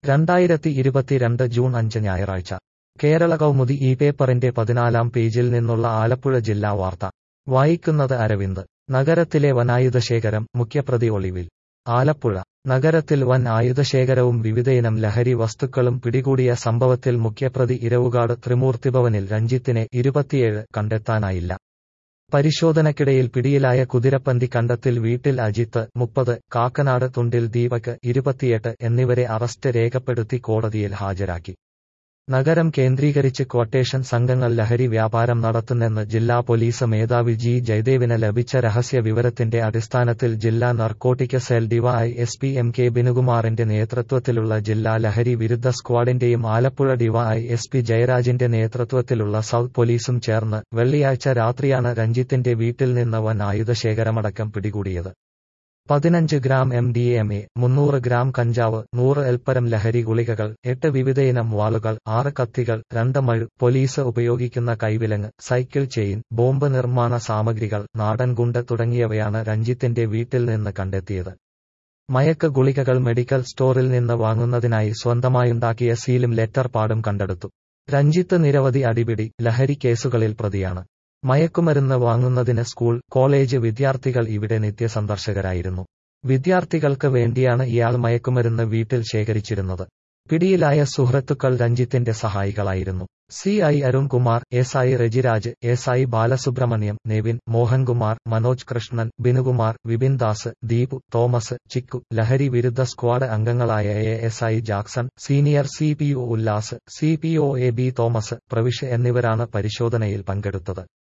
രണ്ടായിരത്തി ഇരുപത്തിരണ്ട് ജൂൺ അഞ്ച് ഞായറാഴ്ച കേരള കൗമുദി ഈ പേപ്പറിന്റെ പതിനാലാം പേജിൽ നിന്നുള്ള ആലപ്പുഴ ജില്ലാ വാർത്ത വായിക്കുന്നത് അരവിന്ദ് നഗരത്തിലെ വനായുധശേഖരം മുഖ്യപ്രതി ഒളിവിൽ ആലപ്പുഴ നഗരത്തിൽ വൻ ആയുധശേഖരവും വിവിധയിനം ലഹരി വസ്തുക്കളും പിടികൂടിയ സംഭവത്തിൽ മുഖ്യപ്രതി ഇരവുകാട് ത്രിമൂർത്തിഭവനിൽ രഞ്ജിത്തിനെ ഇരുപത്തിയേഴ് കണ്ടെത്താനായില്ല പരിശോധനയ്ക്കിടയിൽ പിടിയിലായ കുതിരപ്പന്തി കണ്ടത്തിൽ വീട്ടിൽ അജിത്ത് മുപ്പത് കാക്കനാട് തുണ്ടിൽ ദീപക് ഇരുപത്തിയെട്ട് എന്നിവരെ അറസ്റ്റ് രേഖപ്പെടുത്തി കോടതിയിൽ ഹാജരാക്കി നഗരം കേന്ദ്രീകരിച്ച് ക്വട്ടേഷൻ സംഘങ്ങൾ ലഹരി വ്യാപാരം നടത്തുന്നെന്ന് ജില്ലാ പോലീസ് മേധാവി ജി ജയദേവിന് ലഭിച്ച രഹസ്യ വിവരത്തിന്റെ അടിസ്ഥാനത്തിൽ ജില്ലാ narcotic cell DY S P M K ബിനുകുമാറിന്റെ നേതൃത്വത്തിലുള്ള ജില്ലാ ലഹരി വിരുദ്ധ സ്ക്വാഡിന്റെയും ആലപ്പുഴ ഡിവൈ എസ് പി ജയരാജിന്റെ നേതൃത്വത്തിലുള്ള സൗത്ത് പോലീസും ചേർന്ന് വെള്ളിയാഴ്ച രാത്രിയാണ് രഞ്ജിത്തിന്റെ വീട്ടിൽ നിന്ന് വൻ ആയുധശേഖരമടക്കം പിടികൂടിയത് പതിനഞ്ച് gram M D M A മുന്നൂറ് ഗ്രാം കഞ്ചാവ് നൂറ് എൽപ്പരം ലഹരി ഗുളികകൾ എട്ട് വിവിധയിനം വാളുകൾ ആറ് കത്തികൾ രണ്ട് മഴു പോലീസ് ഉപയോഗിക്കുന്ന കൈവിലങ്ങ് സൈക്കിൾ ചെയിൻ ബോംബ് നിർമ്മാണ സാമഗ്രികൾ നാടൻ ഗുണ്ട് തുടങ്ങിയവയാണ് രഞ്ജിത്തിന്റെ വീട്ടിൽ നിന്ന് കണ്ടെത്തിയത് മയക്ക് ഗുളികകൾ മെഡിക്കൽ സ്റ്റോറിൽ നിന്ന് വാങ്ങുന്നതിനായി സ്വന്തമായുണ്ടാക്കിയ സീലും ലെറ്റർ പാടും കണ്ടെടുത്തു രഞ്ജിത്ത് നിരവധി അടിപിടി ലഹരി കേസുകളിൽ പ്രതിയാണ് മയക്കുമരുന്ന് വാങ്ങുന്നതിന് സ്കൂൾ കോളേജ് വിദ്യാർത്ഥികൾ ഇവിടെ നിത്യസന്ദർശകരായിരുന്നു വിദ്യാർത്ഥികൾക്ക് വേണ്ടിയാണ് ഇയാൾ മയക്കുമരുന്ന് വീട്ടിൽ ശേഖരിച്ചിരുന്നത് പിടിയിലായ സുഹൃത്തുക്കൾ രഞ്ജിത്തിന്റെ സഹായികളായിരുന്നു C I Arunkumar S I Rajiraj S I Balasubramaniam Nevin Mohankumar Manoj Krishnan Binukumar Vipin Das Deepu Thomas Chikku ലഹരി വിരുദ്ധ സ്ക്വാഡ് അംഗങ്ങളായ A S I Jackson senior C P O Ullas C P O A B Thomas Pravish എന്നിവരാണ് പരിശോധനയിൽ പങ്കെടുത്തത്